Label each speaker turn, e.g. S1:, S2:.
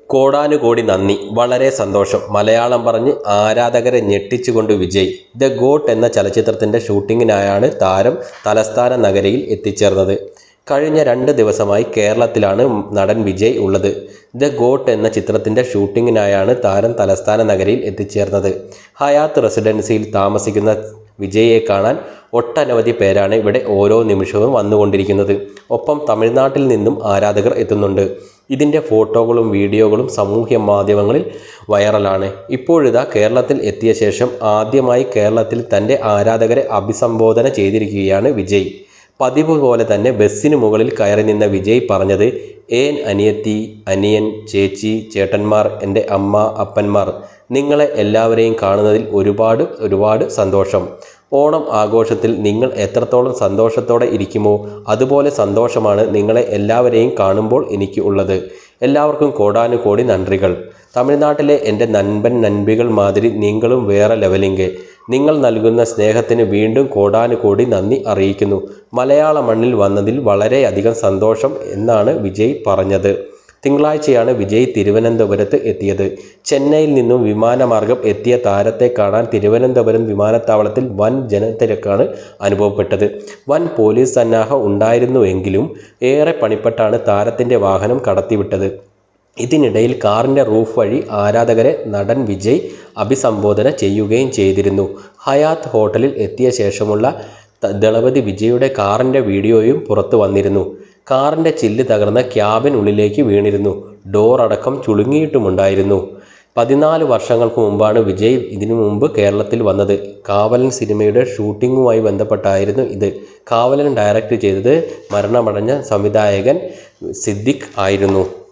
S1: കോടാനുകോടി നന്ദി വളരെ സന്തോഷം മലയാളം പറഞ്ഞ് ആരാധകരെ ഞെട്ടിച്ചുകൊണ്ട് വിജയ് ദ ഗോട്ട് എന്ന ചലച്ചിത്രത്തിന്റെ ഷൂട്ടിങ്ങിനായാണ് താരം തലസ്ഥാന നഗരിയിൽ എത്തിച്ചേർന്നത് കഴിഞ്ഞ രണ്ട് ദിവസമായി കേരളത്തിലാണ് നടൻ വിജയ് ഉള്ളത് ദ ഗോട്ട് എന്ന ചിത്രത്തിന്റെ ഷൂട്ടിങ്ങിനായാണ് താരം തലസ്ഥാന നഗരിയിൽ എത്തിച്ചേർന്നത് ഹയാത്ത് റെസിഡൻസിയിൽ താമസിക്കുന്ന വിജയെ കാണാൻ ഒട്ടനവധി പേരാണ് ഇവിടെ ഓരോ നിമിഷവും വന്നുകൊണ്ടിരിക്കുന്നത് ഒപ്പം തമിഴ്നാട്ടിൽ നിന്നും ആരാധകർ എത്തുന്നുണ്ട് ഇതിൻ്റെ ഫോട്ടോകളും വീഡിയോകളും സാമൂഹ്യ മാധ്യമങ്ങളിൽ വൈറലാണ് ഇപ്പോഴിതാ കേരളത്തിൽ എത്തിയ ശേഷം ആദ്യമായി കേരളത്തിൽ തൻ്റെ ആരാധകരെ അഭിസംബോധന ചെയ്തിരിക്കുകയാണ് വിജയ് പതിവ് പോലെ തന്നെ ബസ്സിന് മുകളിൽ കയറി നിന്ന വിജയ് പറഞ്ഞത് ഏൻ അനിയത്തി അനിയൻ ചേച്ചി ചേട്ടന്മാർ എൻ്റെ അമ്മ അപ്പന്മാർ നിങ്ങളെ എല്ലാവരെയും കാണുന്നതിൽ ഒരുപാട് ഒരുപാട് സന്തോഷം ഓണം ആഘോഷത്തിൽ നിങ്ങൾ എത്രത്തോളം സന്തോഷത്തോടെ ഇരിക്കുമോ അതുപോലെ സന്തോഷമാണ് നിങ്ങളെ എല്ലാവരെയും കാണുമ്പോൾ എനിക്ക് ഉള്ളത് എല്ലാവർക്കും കോടാനുകോടി നന്ദികൾ തമിഴ്നാട്ടിലെ എൻ്റെ നൻപൻ നൻപികൾ മാതിരി നിങ്ങളും വേറെ ലെവലിങ്ക് നിങ്ങൾ നൽകുന്ന സ്നേഹത്തിന് വീണ്ടും കോടാനുകോടി നന്ദി അറിയിക്കുന്നു മലയാള മണ്ണിൽ വന്നതിൽ വളരെയധികം സന്തോഷം എന്നാണ് വിജയ് പറഞ്ഞത് തിങ്കളാഴ്ചയാണ് വിജയ് തിരുവനന്തപുരത്ത് എത്തിയത് ചെന്നൈയിൽ നിന്നും വിമാനമാർഗം എത്തിയ താരത്തെ കാണാൻ തിരുവനന്തപുരം വിമാനത്താവളത്തിൽ വൻ ജനത്തിരക്കാണ് അനുഭവപ്പെട്ടത് വൻ പോലീസ് സന്നാഹം ഉണ്ടായിരുന്നുവെങ്കിലും ഏറെ പണിപ്പെട്ടാണ് താരത്തിൻ്റെ വാഹനം കടത്തിവിട്ടത് ഇതിനിടയിൽ കാറിൻ്റെ റൂഫ് വഴി ആരാധകരെ നടൻ വിജയ് അഭിസംബോധന ചെയ്യുകയും ചെയ്തിരുന്നു ഹയാത്ത് ഹോട്ടലിൽ എത്തിയ ശേഷമുള്ള ത- ദളപതി വിജയുടെ കാറിൻ്റെ വീഡിയോയും പുറത്തു വന്നിരുന്നു കാറിൻ്റെ ചില്ല് തകർന്ന ക്യാബിനുള്ളിലേക്ക് വീണിരുന്നു ഡോർ അടക്കം ചുളുങ്ങിയിട്ടുമുണ്ടായിരുന്നു പതിനാല് വർഷങ്ങൾക്ക് മുമ്പാണ് വിജയ് ഇതിനു മുമ്പ് കേരളത്തിൽ വന്നത് കാവലൻ സിനിമയുടെ ഷൂട്ടിങ്ങുമായി ബന്ധപ്പെട്ടായിരുന്നു ഇത് കാവലൻ ഡയറക്റ്റ് ചെയ്തത് മരണമടഞ്ഞ സംവിധായകൻ സിദ്ദിഖ് ആയിരുന്നു